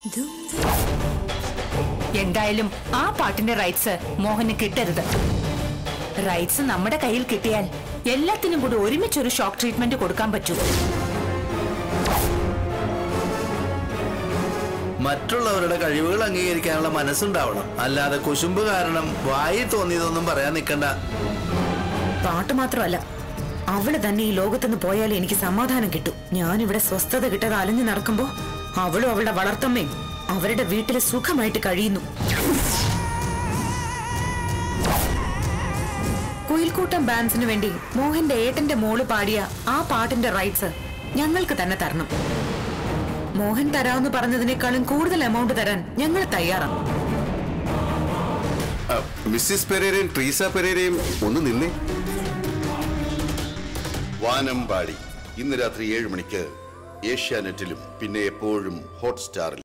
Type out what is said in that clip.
എന്തായാലും ആ പാട്ടിന്റെ റൈറ്റ്സ് മോഹന് കിട്ടരുത് റൈറ്റ്സ് നമ്മുടെ കയ്യിൽ കിട്ടിയാൽ എല്ലാത്തിനും കൂടി ഒരുമിച്ചൊരു ഷോക്ക് ട്രീറ്റ്മെന്റ് കൊടുക്കാൻ പറ്റൂ മറ്റുള്ളവരുടെ കഴിവുകൾ അംഗീകരിക്കാനുള്ള മനസ്സുണ്ടാവണം അല്ലാതെ കുശുമ്പ് കാരണം വായി തോന്നിയതൊന്നും പറയാൻ നിൽക്കണ്ട പാട്ട് മാത്രമല്ല അവള് തന്നെ ഈ ലോകത്തുനിന്ന് പോയാലേ എനിക്ക് സമാധാനം കിട്ടും ഞാനിവിടെ സ്വസ്ഥത കിട്ടാതെ അലഞ്ഞു നടക്കുമ്പോ അവളും അവളുടെ വളർത്തമ്മയും അവരുടെ വീട്ടിൽ സുഖമായിട്ട് കഴിയുന്നു കുയിൽക്കൂട്ടം ബാൻസിന് വേണ്ടി മോഹന്റെ ഏട്ടന്റെ മോള് പാടിയ ആ പാട്ടിന്റെ റൈറ്റ്സ് ഞങ്ങൾക്ക് തന്നെ തരണം മോഹൻ തരാമെന്ന് പറഞ്ഞതിനേക്കാളും കൂടുതൽ എമൗണ്ട് തരാൻ ഞങ്ങൾ തയ്യാറാണ് ആ, മിസ്സിസ് പെരേരയും ട്രീസ പെരേരയും ഒന്ന് നിന്നേ വാനമ്പാടി ഇന്ന് രാത്രി ഏഴ് മണിക്ക് ഏഷ്യാനെറ്റിലും പിന്നെ എപ്പോഴും ഹോട്ട്സ്റ്റാറിൽ